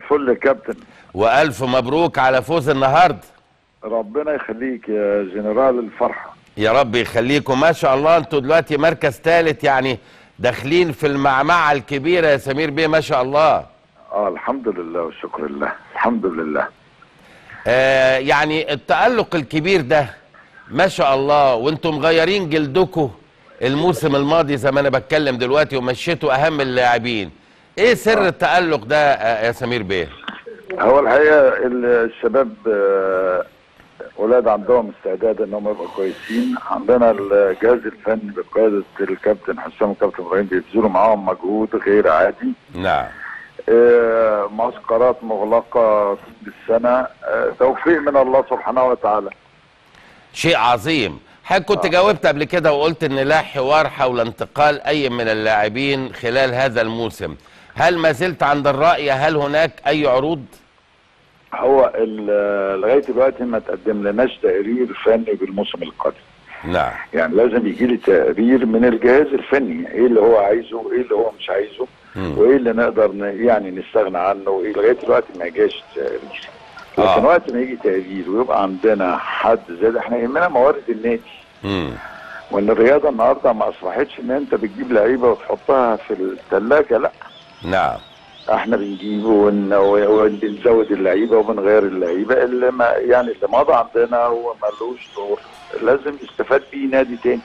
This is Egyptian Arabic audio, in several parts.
فل يا كابتن والف مبروك على فوز النهارده ربنا يخليك يا جنرال الفرحه يا رب يخليكم ما شاء الله انتوا دلوقتي مركز ثالث يعني داخلين في المعمعه الكبيره يا سمير بيه ما شاء الله اه الحمد لله والشكر لله الحمد لله آه يعني التألق الكبير ده ما شاء الله وانتم مغيرين جلدكم الموسم الماضي زي ما انا بتكلم دلوقتي ومشيتوا اهم اللاعبين ايه سر التألق ده آه، يا سمير بيه هو الحقيقه ال- الشباب آه، ولاد عندهم استعداد انهم يبقوا كويسين عندنا الجهاز الفني بقياده الكابتن حسام والكابتن ابراهيم بيبذلوا معاهم مجهود غير عادي نعم آه، معسكرات مغلقه طول السنه آه، توفيق من الله سبحانه وتعالى شيء عظيم حضرتك كنت جاوبت قبل كده وقلت ان لا حوار حول انتقال اي من اللاعبين خلال هذا الموسم هل ما زلت عند الرأي هل هناك اي عروض هو ال- لغايه دلوقتي ما تقدم لناش تقرير فني بالموسم القادم نعم يعني لازم يجي لي تقرير من الجهاز الفني ايه اللي هو عايزه وايه اللي هو مش عايزه مم. وايه اللي نقدر ن- يعني نستغنى عنه وايه لغايه دلوقتي ما جاش تقرير آه. لكن وقت ما يجي تقرير ويبقى عندنا حد زي ده احنا يهمنا موارد النادي مم. وان الرياضه النهارده ما اصبحتش ان انت بتجيب لعيبه وتحطها في الثلاجه لا نعم احنا بنجيبه ون- ونزود اللعيبه وبنغير اللعيبه اللي ما يعني اللي مضى عندنا ومالوش دور لازم يستفاد بيه نادي تاني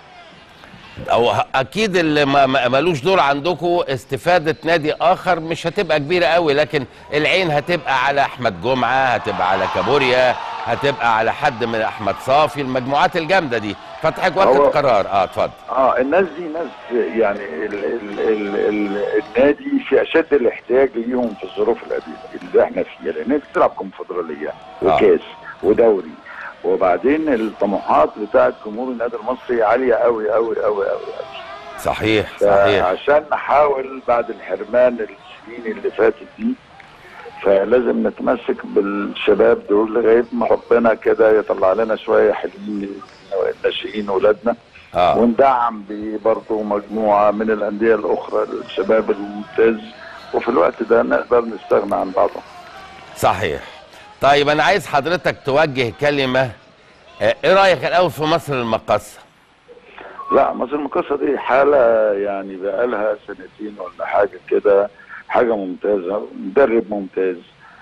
او ه- اكيد اللي ما- ما- ملوش دور عندكم استفاده نادي اخر مش هتبقى كبيره قوي لكن العين هتبقى على احمد جمعه هتبقى على كابوريا هتبقى على حد من احمد صافي المجموعات الجامده دي فتحك واخد هو- قرار اه اتفضل اه الناس دي ناس يعني ال ال ال ال النادي في اشد الاحتياج ليهم في الظروف القديمه اللي احنا فيها لان انت بتلعب كونفدراليه وكاس ودوري وبعدين الطموحات بتاعت جمهور النادي المصري عاليه قوي قوي قوي قوي صحيح صحيح عشان نحاول بعد الحرمان السنين اللي فاتت دي فلازم نتمسك بالشباب دول لغايه ما ربنا كده يطلع لنا شويه حلوين من الناشئين ولادنا اه وندعم برضه مجموعه من الانديه الاخرى الشباب الممتاز وفي الوقت ده نقدر نستغنى عن بعضهم صحيح طيب انا عايز حضرتك توجه كلمه آه، ايه رايك الاول في مصر المقاصه لا مصر المقاصة دي حالة يعني بقالها سنتين ولا حاجة كده حاجة ممتازة مدرب ممتاز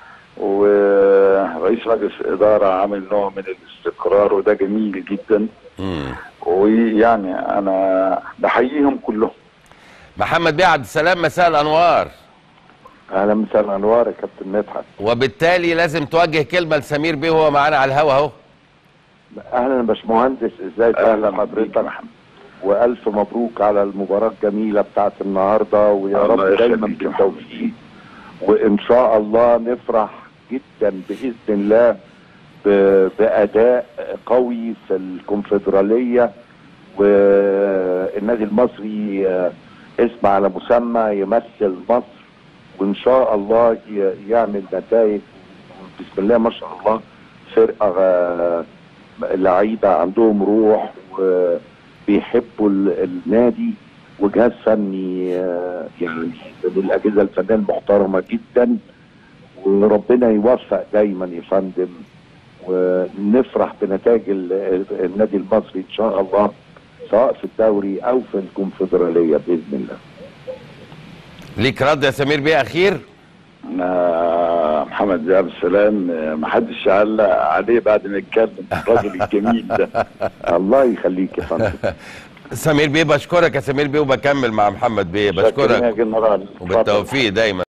ورئيس مجلس الإدارة عامل نوع من الاستقرار وده جميل جدا مم. ويعني أنا بحييهم كلهم محمد بيه عبد السلام مساء الانوار أهلا مساء الأنوار يا كابتن مدحت وبالتالي لازم توجه كلمه لسمير بيه وهو معانا على الهوا اهو اهلا يا باشمهندس ازاي أهلا تحت حضرتك حضرتك والف مبروك على المباراه الجميله بتاعت النهارده ويا الله رب دايما يخليك يا بالتوفيق وان شاء الله نفرح جدا باذن الله ب- باداء قوي في الكونفدراليه والنادي المصري آه، اسم على مسمى يمثل مصر وان شاء الله ي- يعمل نتائج بسم الله ما شاء الله فرقه آه، لعيبه عندهم روح وبيحبوا ال- النادي وجهاز فني آه، يعني من الاجهزه الفنيه المحترمه جدا وربنا يوفق دايما يا فندم ونفرح بنتائج ال- النادي المصري ان شاء الله سواء في الدوري او في الكونفدراليه باذن الله ليك رد يا سمير بيه اخير أنا محمد زي عبد السلام آه، محدش يعلق عليه بعد ما يتكلم الراجل الجميل ده الله يخليك يا فندم سمير بيه بشكرك يا سمير بيه وبكمل مع محمد بيه شكرا يا بشكرك جنرال اتفضل. وبالتوفيق دايما